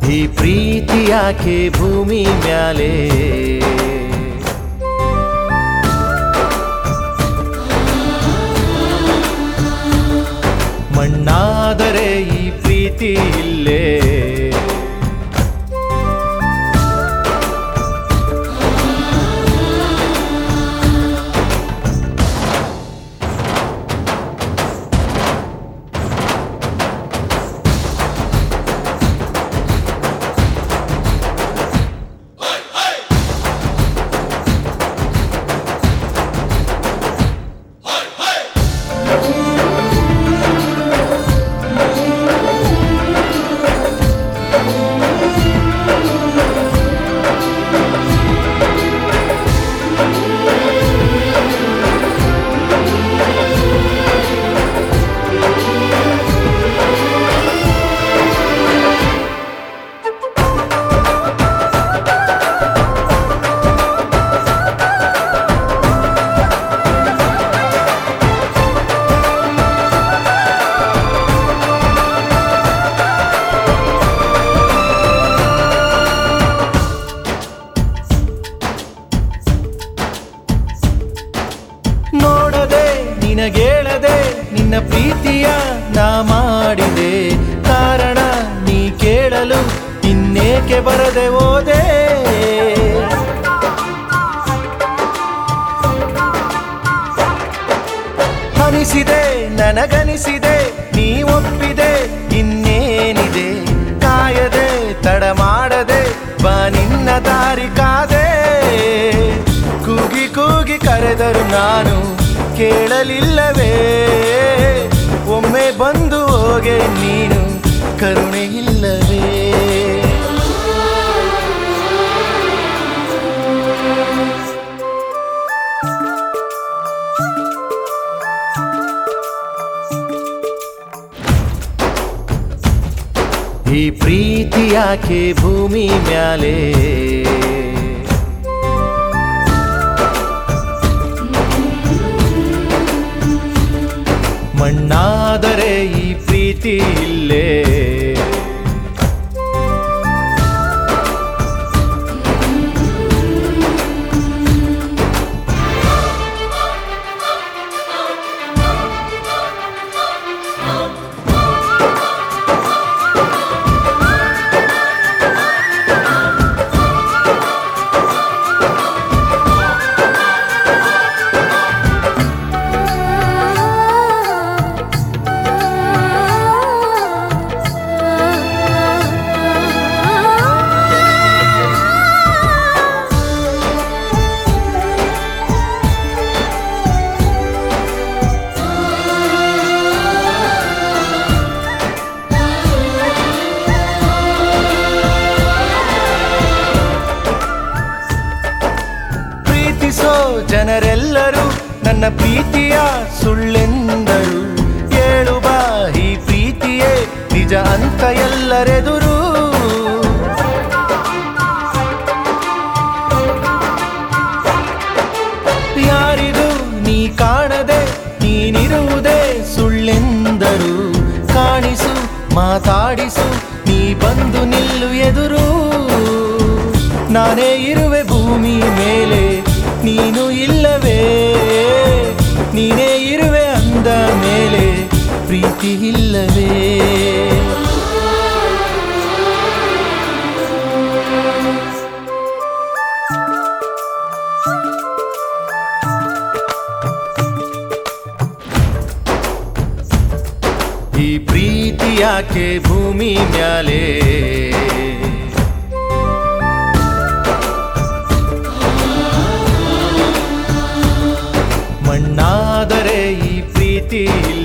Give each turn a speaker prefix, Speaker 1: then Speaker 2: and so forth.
Speaker 1: ಈ ಪ್ರೀತಿ ಯಾಕೆ ಭೂಮಿ ಮ್ಯಾಲೆ ಮಣ್ಣಾದರೆ ಈ ಪ್ರೀತಿ ಇಲ್ಲೇ ನೋಡದೆ ನಿನಗೇಳದೆ ನಿನ್ನ ಪ್ರೀತಿಯ ನಾ ಮಾಡಿದೆ ಕಾರಣ ನೀ ಕೇಳಲು ಇನ್ನೇಕೆ ಬರದೆ ಹೋದೆ ಅನಿಸಿದೆ ನನಗನಿಸಿದೆ ನೀ ಒಪ್ಪಿದೆ ಇನ್ನೇನಿದೆ ಕಾಯದೆ ತಡ ಮಾಡದೆ ಬಾ ನಿನ್ನ ದಾರಿ ಕಾದೆ ಕೂಗಿ ಕೂಗಿ ಕರೆದರು ನಾನು ಕೇಳಲಿಲ್ಲವೇ ಒಮ್ಮೆ ಬಂದು ಹೋಗೆ ನೀನು ಕರುಣೆ ಇಲ್ಲವೇ ಈ ಪ್ರೀತಿ ಯಾಕೆ ಭೂಮಿ ಮ್ಯಾಲೆ ಮಣ್ಣಾದರೆ ಈ ಪ್ರೀತಿ ಇಲ್ಲೇ ಪ್ರೀತಿಸೋ ಜನರೆಲ್ಲರೂ ನನ್ನ ಪ್ರೀತಿಯ ಸುಳ್ಳೆಂದರು ಏಳು ಬಾ ಈ ಪ್ರೀತಿಯೇ ನಿಜ ಅಂತ ಎಲ್ಲರೆದುರು ಯಾರಿಗೂ ನೀ ಕಾಣದೆ ನೀನಿರುವುದೇ ಸುಳ್ಳೆಂದರು ಕಾಣಿಸು ಮಾತಾಡಿಸು ನೀ ಬಂದು ನಿಲ್ಲು ಎದುರು ನಾನೇ ಇರುವೆ ಭೂಮಿ ಮೇಲೆ ನೀನು ಇಲ್ಲವೇ ನೀನೇ ಇರುವೆ ಅಂದ ಮೇಲೆ ಪ್ರೀತಿ ಇಲ್ಲವೇ ಈ ಪ್ರೀತಿ ಯಾಕೆ ಭೂಮಿ ಮ್ಯಾಲೆ ಮಣ್ಣಾದರೆ ಈ ಪ್ರೀತಿ